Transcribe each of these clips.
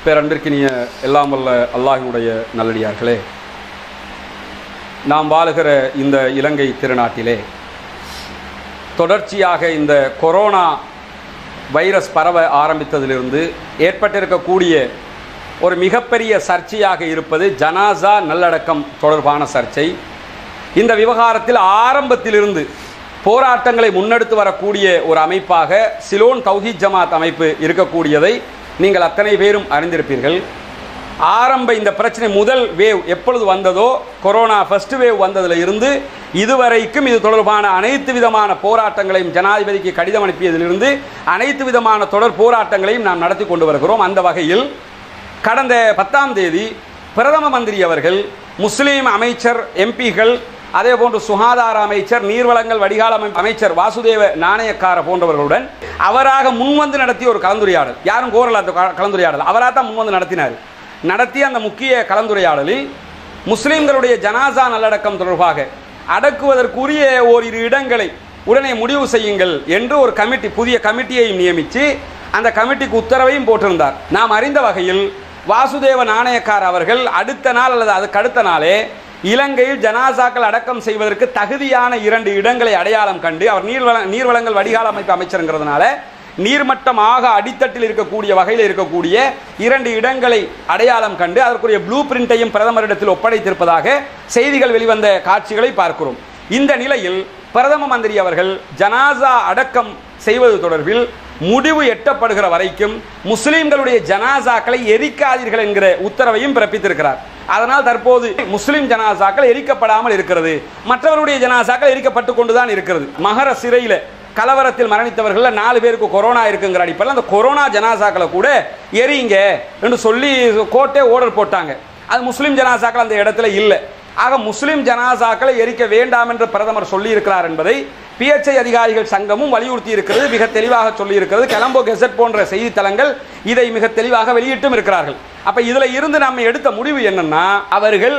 பேரன்பிற்கினிய எல்லாம் வல்ல அல்லாஹினுடைய நல்லடியார்களே நாம் வாழுகிற இந்த இலங்கை திருநாட்டிலே தொடர்ச்சியாக இந்த கொரோனா வைரஸ் பரவ ஆரம்பித்ததிலிருந்து ஏற்பட்டிருக்கக்கூடிய ஒரு மிகப்பெரிய சர்ச்சையாக இருப்பது ஜனாசா நல்லடக்கம் தொடர்பான சர்ச்சை இந்த விவகாரத்தில் ஆரம்பத்திலிருந்து போராட்டங்களை முன்னெடுத்து வரக்கூடிய ஒரு அமைப்பாக சிலோன் தௌஹீத் ஜமாத் அமைப்பு இருக்கக்கூடியதை நீங்கள் அத்தனை பேரும் அறிந்திருப்பீர்கள் ஆரம்ப இந்த பிரச்சனை முதல் வேவ் எப்பொழுது வந்ததோ கொரோனா ஃபர்ஸ்ட் வேவ் வந்ததில் இருந்து இதுவரைக்கும் இது தொடர்பான அனைத்து விதமான போராட்டங்களையும் ஜனாதிபதிக்கு கடிதம் அனுப்பியதிலிருந்து அனைத்து விதமான தொடர் போராட்டங்களையும் நாம் நடத்தி கொண்டு வருகிறோம் அந்த வகையில் கடந்த பத்தாம் தேதி பிரதம மந்திரி அவர்கள் முஸ்லீம் அமைச்சர் எம்பிகள் அதே போன்று சுகாதார அமைச்சர் நீர்வளங்கள் வடிகால் அமை- அமைச்சர் வாசுதேவ நாணயக்கார போன்றவர்களுடன் அவராக முன்வந்து நடத்திய ஒரு கலந்துரையாடல் யாரும் கோரல அந்த க- கலந்துரையாடல் அவராக தான் முன்வந்து நடத்தினார் நடத்திய அந்த முக்கிய கலந்துரையாடலில் முஸ்லிம்களுடைய ஜனாசா நல்லடக்கம் தொடர்பாக அடக்குவதற்குரிய ஓரிரு இடங்களை உடனே முடிவு செய்யுங்கள் என்று ஒரு கமிட்டி புதிய கமிட்டியையும் நியமித்து அந்த கமிட்டிக்கு உத்தரவையும் போட்டிருந்தார் நாம் அறிந்த வகையில் வாசுதேவ நாணயக்கார் அவர்கள் அடுத்த நாள் அல்லது அதுக்கு அடுத்த நாளே இலங்கையில் ஜனாசாக்கள் அடக்கம் செய்வதற்கு தகுதியான இரண்டு இடங்களை அடையாளம் கண்டு அவர் நீர்வள நீர்வளங்கள் வடிகால் அமைப்பு அமைச்சருங்கிறதுனால நீர்மட்டமாக அடித்தட்டில் இருக்கக்கூடிய வகையில் இருக்கக்கூடிய இரண்டு இடங்களை அடையாளம் கண்டு அதற்குரிய ப்ளூ பிரிண்டையும் பிரதமரிடத்தில் ஒப்படைத்திருப்பதாக செய்திகள் வெளிவந்த காட்சிகளை பார்க்கிறோம் இந்த நிலையில் பிரதம மந்திரி அவர்கள் ஜனாசா அடக்கம் செய்வது தொடர்பில் முடிவு எட்டப்படுகிற வரைக்கும் முஸ்லிம்களுடைய ஜனாசாக்களை எரிக்காதீர்கள் என்கிற உத்தரவையும் பிறப்பித்திருக்கிறார் அதனால் தற்போது முஸ்லிம் ஜனாசாக்கள் எரிக்கப்படாமல் இருக்கிறது மற்றவருடைய ஜனாசாக்கள் எரிக்கப்பட்டு கொண்டுதான் இருக்கிறது மகர சிறையில் கலவரத்தில் மரணித்தவர்கள் நாலு பேருக்கு கொரோனா இருக்குங்கிற அடிப்படையில் அந்த கொரோனா ஜனாசாக்களை கூட எரியுங்க என்று சொல்லி கோர்ட்டே ஓர்டர் போட்டாங்க அது முஸ்லிம் ஜனாசாக்கள் அந்த இடத்துல இல்லை ஆக முஸ்லிம் ஜனாசாக்களை எரிக்க வேண்டாம் என்று பிரதமர் சொல்லியிருக்கிறார் என்பதை பிஎச்ஐ அதிகாரிகள் சங்கமும் வலியுறுத்தி இருக்கிறது மிக தெளிவாக சொல்லியிருக்கிறது கெலம்போ கெசட் போன்ற செய்தித்தலங்கள் இதை மிக தெளிவாக வெளியிட்டும் இருக்கிறார்கள் அப்ப இதுல இருந்து நம்ம எடுத்த முடிவு என்னன்னா அவர்கள்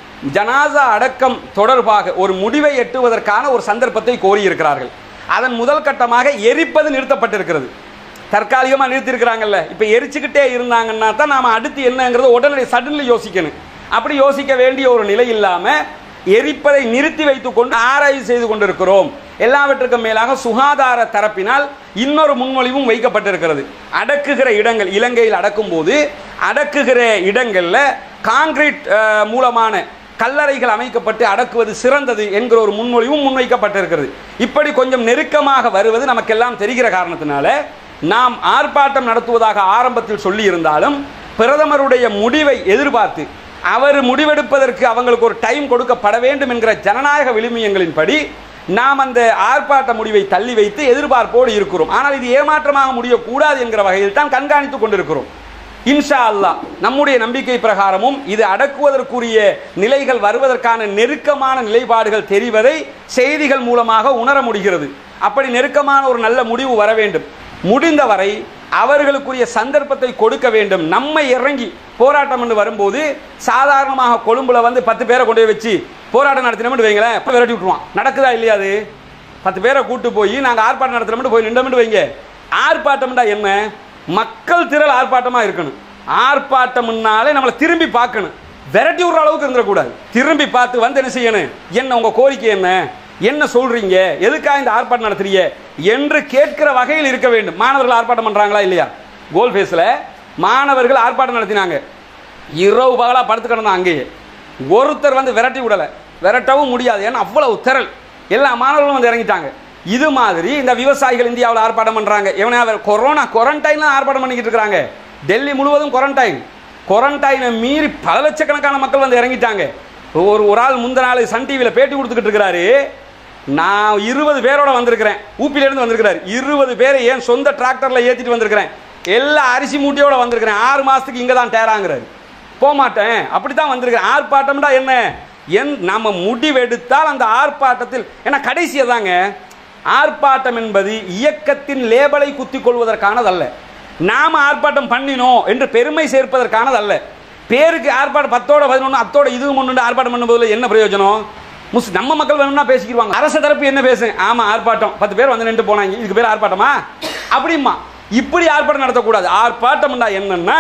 ஜனாசா அடக்கம் தொடர்பாக ஒரு முடிவை எட்டுவதற்கான ஒரு சந்தர்ப்பத்தை கோரியிருக்கிறார்கள் அதன் முதல் கட்டமாக எரிப்பது நிறுத்தப்பட்டிருக்கிறது தற்காலிகமாக நிறுத்தியிருக்கிறாங்கல்ல இப்போ எரிச்சுக்கிட்டே இருந்தாங்கன்னா தான் நாம் அடுத்து என்னங்கிறது உடனடி சடன்லி யோசிக்கணும் அப்படி யோசிக்க வேண்டிய ஒரு நிலை இல்லாமல் எரிப்பதை நிறுத்தி வைத்துக் கொண்டு ஆராய்ச்சி செய்து கொண்டிருக்கிறோம் எல்லாவற்றுக்கும் மேலாக சுகாதார தரப்பினால் இன்னொரு முன்மொழிவும் வைக்கப்பட்டிருக்கிறது அடக்குகிற இடங்கள் இலங்கையில் அடக்கும் போது அடக்குகிற இடங்கள்ல காங்கிரீட் அஹ், மூலமான கல்லறைகள் அமைக்கப்பட்டு அடக்குவது சிறந்தது என்கிற ஒரு முன்மொழிவும் முன்வைக்கப்பட்டிருக்கிறது இப்படி கொஞ்சம் நெருக்கமாக வருவது நமக்கெல்லாம் தெரிகிற காரணத்தினால நாம் ஆர்ப்பாட்டம் நடத்துவதாக ஆரம்பத்தில் சொல்லி இருந்தாலும் பிரதமருடைய முடிவை எதிர்பார்த்து அவர் முடிவெடுப்பதற்கு அவங்களுக்கு ஒரு டைம் கொடுக்கப்பட வேண்டும் என்கிற ஜனநாயக விழுமியங்களின்படி நாம் அந்த ஆர்ப்பாட்ட முடிவை தள்ளி வைத்து எதிர்பார்ப்போடு இருக்கிறோம் ஆனால் இது ஏமாற்றமாக முடியக்கூடாது என்கிற வகையில் தான் கண்காணித்துக் கொண்டிருக்கிறோம் இன்ஷா அல்லாஹ் நம்முடைய நம்பிக்கை பிரகாரமும் இது அடக்குவதற்குரிய நிலைகள் வருவதற்கான நெருக்கமான நிலைப்பாடுகள் தெரிவதை செய்திகள் மூலமாக உணர முடிகிறது அப்படி நெருக்கமான ஒரு நல்ல முடிவு வர வேண்டும் முடிந்தவரை அவர்களுக்குரிய சந்தர்ப்பத்தை கொடுக்க வேண்டும் நம்மை இறங்கி போராட்டம் என்று வரும்போது சாதாரணமாக கொழும்புல வந்து பத்து பேரை கொண்டு போய் வச்சு போராட்டம் நடத்தினோம்னு வைங்களேன் அப்ப விரட்டி விட்டுருவான் நடக்குதா இல்லையா அது பத்து பேரை கூட்டு போய் நாங்கள் ஆர்ப்பாட்டம் நடத்துகிறோம்னு போய் நின்றோம்னு வைங்க ஆர்ப்பாட்டம்டா என்ன மக்கள் திரள் ஆர்ப்பாட்டமாக இருக்கணும் ஆர்ப்பாட்டம்னாலே நம்மளை திரும்பி பார்க்கணும் விரட்டி விடுற அளவுக்கு இருந்துடக்கூடாது திரும்பி பார்த்து வந்து என்ன செய்யணும் என்ன உங்கள் கோரிக்கை என்ன என்ன சொல்றீங்க எதுக்காக இந்த ஆர்ப்பாட்டம் நடத்துறீங்க என்று கேட்கிற வகையில் இருக்க வேண்டும் மாணவர்கள் ஆர்ப்பாட்டம் பண்றாங்களா இல்லையா கோல் ஃபேஸில் மாணவர்கள் ஆர்ப்பாட்டம் நடத்தினாங்க இரவு பகலாக படுத்து கிடந்தாங்க அங்கேயே ஒருத்தர் வந்து விரட்டி விடலை விரட்டவும் முடியாது ஏன்னா அவ்வளவு திரள் எல்லா மாணவர்களும் வந்து இறங்கிட்டாங்க இது மாதிரி இந்த விவசாயிகள் இந்தியாவில் ஆர்ப்பாட்டம் பண்றாங்க இவனை அவர் கொரோனா குவாரண்டைன்ல ஆர்ப்பாட்டம் பண்ணிக்கிட்டு இருக்காங்க டெல்லி முழுவதும் குவாரண்டைன் குவாரண்டைனை மீறி பல லட்சக்கணக்கான மக்கள் வந்து இறங்கிட்டாங்க ஒரு ஒரு ஆள் முந்த நாள் சன் டிவியில் பேட்டி கொடுத்துக்கிட்டு இருக்கிறாரு நான் இருபது பேரோட வந்திருக்கிறேன் ஊப்பிலேருந்து வந்திருக்கிறார் இருபது பேரை ஏன் சொந்த டிராக்டரில் ஏற்றிட்டு வந்திருக்கிறேன் எல்லா அரிசி மூட்டையோட வந்திருக்கிறேன் ஆறு மாதத்துக்கு இங்கே தான் டேராங்கிறாரு போக மாட்டேன் அப்படி தான் வந்திருக்கிறேன் ஆர்ப்பாட்டம்டா என்ன என் நம்ம முடிவெடுத்தால் அந்த ஆர்ப்பாட்டத்தில் ஏன்னா கடைசியை தாங்க ஆர்ப்பாட்டம் என்பது இயக்கத்தின் லேபலை குத்திக் கொள்வதற்கானதல்ல நாம ஆர்ப்பாட்டம் பண்ணினோம் என்று பெருமை சேர்ப்பதற்கானதல்ல பேருக்கு ஆர்ப்பாட்டம் பத்தோட பதினொன்று அத்தோட இது முன்னு ஆர்ப்பாட்டம் பண்ணும்போது என்ன பிரயோஜனம் முஸ் நம்ம மக்கள் வேணும்னா பேசிக்கிடுவாங்க அரசு தரப்பு என்ன பேசு ஆமா ஆர்ப்பாட்டம் பத்து பேர் வந்து நின்று போனாங்க இதுக்கு பேர் ஆர்ப்பாட்டமா அப்படிமா இப்படி ஆர்ப்பாட்டம் நடத்தக்கூடாது ஆர்ப்பாட்டம்னா என்னன்னா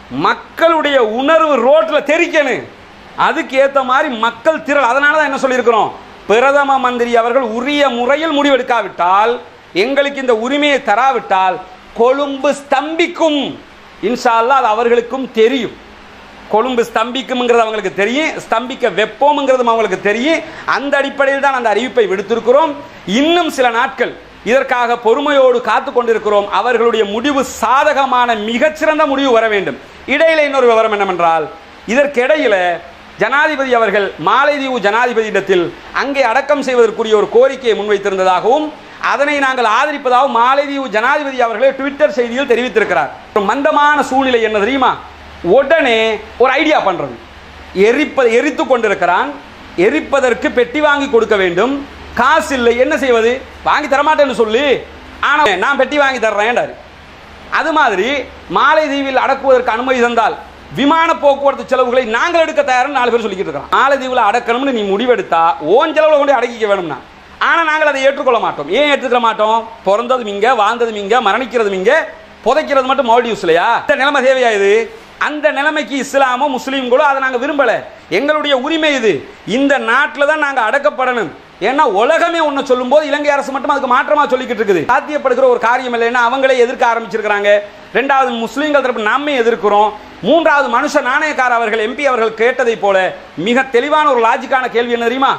மக்களுடைய உணர்வு ரோட்ல தெரிக்கணும் அதுக்கு ஏத்த மாதிரி மக்கள் திரள் அதனால தான் என்ன சொல்லியிருக்கிறோம் பிரதம மந்திரி அவர்கள் உரிய முறையில் முடிவெடுக்காவிட்டால் எங்களுக்கு இந்த உரிமையை தராவிட்டால் கொழும்பு ஸ்தம்பிக்கும் இன்ஷா அல்லாஹ் அது அவர்களுக்கும் தெரியும் கொழும்பு ஸ்தம்பிக்கும்ங்கிறது அவங்களுக்கு தெரியும் ஸ்தம்பிக்க வெப்போம்ங்கிறதும் அவங்களுக்கு தெரியும் அந்த அடிப்படையில் தான் அந்த அறிவிப்பை விடுத்திருக்கிறோம் இன்னும் சில நாட்கள் இதற்காக பொறுமையோடு காத்து கொண்டிருக்கிறோம் அவர்களுடைய முடிவு சாதகமான மிகச்சிறந்த முடிவு வர வேண்டும் இடையில இன்னொரு விவரம் என்னவென்றால் இதற்கிடையில ஜனாதிபதி அவர்கள் மாலைதீவு ஜனாதிபதியிடத்தில் அங்கே அடக்கம் செய்வதற்குரிய ஒரு கோரிக்கையை முன்வைத்திருந்ததாகவும் அதனை நாங்கள் ஆதரிப்பதாகவும் மாலைதீவு ஜனாதிபதி அவர்களே ட்விட்டர் செய்தியில் தெரிவித்திருக்கிறார் ஒரு மந்தமான சூழ்நிலை என்ன தெரியுமா உடனே ஒரு ஐடியா பண்றது எரிப்ப எரித்து கொண்டிருக்கிறான் எரிப்பதற்கு பெட்டி வாங்கி கொடுக்க வேண்டும் காசு இல்லை என்ன செய்வது வாங்கி தரமாட்டேன்னு சொல்லி ஆனா நான் பெட்டி வாங்கி தர்றேன்டாரு அது மாதிரி மாலைதீவில் அடக்குவதற்கு அனுமதி தந்தால் விமான போக்குவரத்து செலவுகளை நாங்கள் எடுக்க தயார்னு நாலு பேர் சொல்லிக்கிட்டு இருக்கிறோம் மாலைதீவில் அடக்கணும்னு நீ முடிவெடுத்தா ஓன் செலவுல கொண்டு அடக்கிக்க வேணும்னா ஆனா நாங்கள் அதை ஏற்றுக்கொள்ள மாட்டோம் ஏன் ஏற்றுக்கொள்ள மாட்டோம் பிறந்ததும் இங்க வாழ்ந்ததும் இங்க மரணிக்கிறதும் இங்க புதைக்கிறது மட்டும் மால்டிவ்ஸ் இல்லையா இந்த நிலைமை தேவையா இது அந்த நிலைமைக்கு இஸ்லாமோ முஸ்லீம்களோ அதை நாங்கள் விரும்பல எங்களுடைய உரிமை இது இந்த நாட்டில் தான் நாங்கள் அடக்கப்படணும் ஏன்னா உலகமே ஒன்று சொல்லும்போது இலங்கை அரசு மட்டும் அதுக்கு மாற்றமா சொல்லிக்கிட்டு இருக்குது சாத்தியப்படுகிற ஒரு காரியம் இல்லைன்னா அவங்களே எதிர்க்க ஆரம்பிச்சிருக்கிறாங்க ரெண்டாவது முஸ்லீம்கள் தரப்பு நாமே எதிர்க்கிறோம் மூன்றாவது மனுஷ நாணயக்கார அவர்கள் எம்பி அவர்கள் கேட்டதை போல மிக தெளிவான ஒரு லாஜிக்கான கேள்வி என்ன தெரியுமா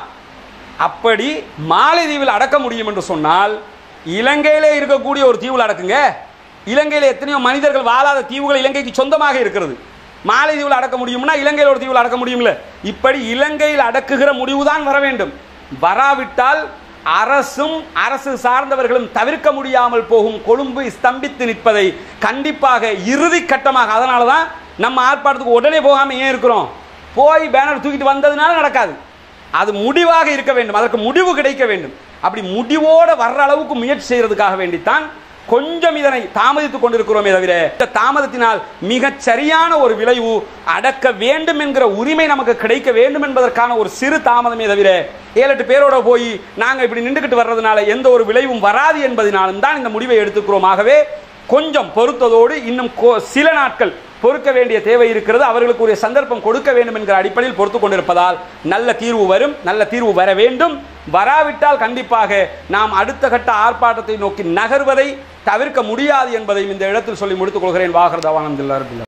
அப்படி மாலைதீவில் அடக்க முடியும் என்று சொன்னால் இலங்கையிலே இருக்கக்கூடிய ஒரு தீவில் அடக்குங்க இலங்கையில் எத்தனையோ மனிதர்கள் வாழாத தீவுகள் இலங்கைக்கு சொந்தமாக இருக்கிறது மாலைதீவில் அடக்க முடியும்னா இலங்கையில் ஒரு தீவில் அடக்க முடியும்ல இப்படி இலங்கையில் அடக்குகிற முடிவுதான் வர வேண்டும் வராவிட்டால் அரசும் அரசு சார்ந்தவர்களும் தவிர்க்க முடியாமல் போகும் கொழும்பு ஸ்தம்பித்து நிற்பதை கண்டிப்பாக இறுதி கட்டமாக அதனால தான் நம்ம ஆர்ப்பாட்டத்துக்கு உடனே போகாம ஏன் இருக்கிறோம் போய் பேனர் தூக்கிட்டு வந்ததுனால நடக்காது அது முடிவாக இருக்க வேண்டும் அதற்கு முடிவு கிடைக்க வேண்டும் அப்படி முடிவோட வர்ற அளவுக்கு முயற்சி செய்யறதுக்காக வேண்டித்தான் கொஞ்சம் இதனை தாமதித்துக் கொண்டிருக்கிறோமே தவிர இந்த தாமதத்தினால் மிகச் சரியான ஒரு விளைவு அடக்க வேண்டும் என்கிற உரிமை நமக்கு கிடைக்க வேண்டும் என்பதற்கான ஒரு சிறு தாமதமே தவிர ஏழு எட்டு பேரோட போய் நாங்க இப்படி நின்றுக்கிட்டு வர்றதுனால எந்த ஒரு விளைவும் வராது என்பதனாலும் தான் இந்த முடிவை எடுத்துக்கிறோம் ஆகவே கொஞ்சம் பொறுத்ததோடு இன்னும் கொ- சில நாட்கள் பொறுக்க வேண்டிய தேவை இருக்கிறது அவர்களுக்கு ஒரு சந்தர்ப்பம் கொடுக்க வேண்டும் என்கிற அடிப்படையில் பொறுத்து கொண்டிருப்பதால் நல்ல தீர்வு வரும் நல்ல தீர்வு வர வேண்டும் வராவிட்டால் கண்டிப்பாக நாம் அடுத்த கட்ட ஆர்ப்பாட்டத்தை நோக்கி நகர்வதை தவிர்க்க முடியாது என்பதையும் இந்த இடத்தில் சொல்லி முடித்துக் கொள்கிறேன் வாகரதாவானந்தில்லா